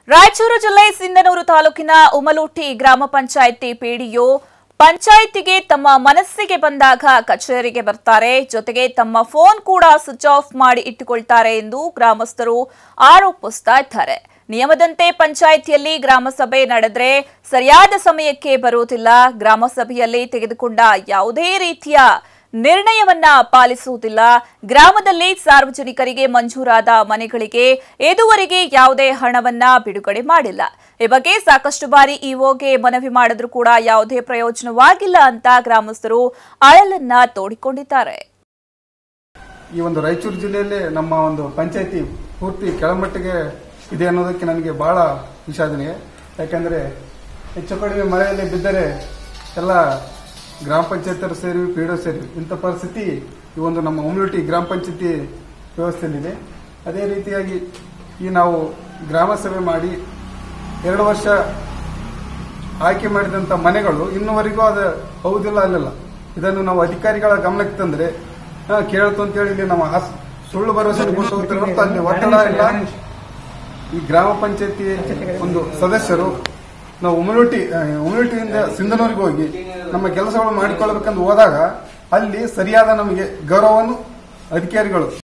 ರಾಯಚೂರು ಜಿಲ್ಲೆ ಸಿಂಧನೂರು ತಾಲೂಕಿನ ಉಮಲುಟ್ಟಿ ಗ್ರಾಮ ಪಂಚಾಯಿತಿ ಪಿಡಿಒ ಪಂಚಾಯಿತಿಗೆ ತಮ್ಮ ಮನಸ್ಸಿಗೆ ಬಂದಾಗ ಕಚೇರಿಗೆ ಬರ್ತಾರೆ ಜೊತೆಗೆ ತಮ್ಮ ಫೋನ್ ಕೂಡ ಸ್ವಿಚ್ ಆಫ್ ಮಾಡಿ ಇಟ್ಟುಕೊಳ್ತಾರೆ ಎಂದು ಗ್ರಾಮಸ್ಥರು ಆರೋಪಿಸ್ತಾ ಇದ್ದಾರೆ ನಿಯಮದಂತೆ ಪಂಚಾಯಿತಿಯಲ್ಲಿ ಗ್ರಾಮ ಸಭೆ ನಡೆದ್ರೆ ಸರಿಯಾದ ಸಮಯಕ್ಕೆ ಬರುವುದಿಲ್ಲ ಗ್ರಾಮ ಸಭೆಯಲ್ಲಿ ತೆಗೆದುಕೊಂಡ ಯಾವುದೇ ರೀತಿಯ ನಿರ್ಣಯವನ್ನ ಪಾಲಿಸುವುದಿಲ್ಲ ಗ್ರಾಮದಲ್ಲಿ ಸಾರ್ವಜನಿಕರಿಗೆ ಮಂಜೂರಾದ ಮನೆಗಳಿಗೆ ಇದುವರೆಗೆ ಯಾವುದೇ ಹಣವನ್ನ ಬಿಡುಗಡೆ ಮಾಡಿಲ್ಲ ಈ ಬಗ್ಗೆ ಸಾಕಷ್ಟು ಬಾರಿ ಇಒಗೆ ಮನವಿ ಮಾಡಿದ್ರೂ ಕೂಡ ಯಾವುದೇ ಪ್ರಯೋಜನವಾಗಿಲ್ಲ ಅಂತ ಗ್ರಾಮಸ್ಥರು ಅಳಲನ್ನ ತೋಡಿಕೊಂಡಿದ್ದಾರೆ ಈ ಒಂದು ರಾಯಚೂರು ಜಿಲ್ಲೆಯಲ್ಲಿ ನಮ್ಮ ಒಂದು ಪಂಚಾಯತಿ ಪೂರ್ತಿ ಕೆಳಮಟ್ಟಿಗೆ ಇದೆ ಅನ್ನೋದಕ್ಕೆ ನನಗೆ ಬಹಳ ವಿಷಾದನೆ ಯಾಕಂದ್ರೆ ಹೆಚ್ಚು ಕಡಿಮೆ ಮಳೆಯಲ್ಲಿ ಬಿದ್ದರೆ ಎಲ್ಲ ಗ್ರಾಮ ಪಂಚಾಯತರು ಸೇರಿ ಪಿಡಿಒ ಸೇರಿ ಇಂಥ ಪರಿಸ್ಥಿತಿ ಈ ಒಂದು ನಮ್ಮ ಉಮ್ಲುಟಿ ಗ್ರಾಮ ಪಂಚಾಯತಿ ವ್ಯವಸ್ಥೆಯಲ್ಲಿದೆ ಅದೇ ರೀತಿಯಾಗಿ ಈ ನಾವು ಗ್ರಾಮ ಸಭೆ ಮಾಡಿ ಎರಡು ವರ್ಷ ಆಯ್ಕೆ ಮಾಡಿದಂತ ಮನೆಗಳು ಇನ್ನುವರೆಗೂ ಅದು ಹೌದಿಲ್ಲ ಅಲ್ಲಿಲ್ಲ ಇದನ್ನು ನಾವು ಅಧಿಕಾರಿಗಳ ಗಮನಕ್ಕೆ ತಂದ್ರೆ ಹಾ, ಕೇಳ್ತು ಅಂತೇಳಿ ಇಲ್ಲಿ ನಮ್ಮ ಆಸ್- ಸುಳ್ಳು ಭರವಸೆ ಕೊಟ್ಟು ಹೋಗ್ತಾರೆ ಹೊರತು ಅಲ್ಲಿ ಒತ್ತಡ ಇಲ್ಲ ಈ ಗ್ರಾಮ ಪಂಚಾಯತಿ ಒಂದು ಸದಸ್ಯರು ನಾವು ಉಮಲುಟಿ ಆ, ಉಮಲುಟಿಯಿಂದ ಸಿಂಧನೂರಿಗೆ ಹೋಗಿ ನಮ್ಮ ಕೆಲಸಗಳು ಮಾಡಿಕೊಳ್ಳಬೇಕಂತ ಹೋದಾಗ ಅಲ್ಲಿ ಸರಿಯಾದ ನಮಗೆ ಗೌರವವನ್ನು ಅಧಿಕಾರಿಗಳು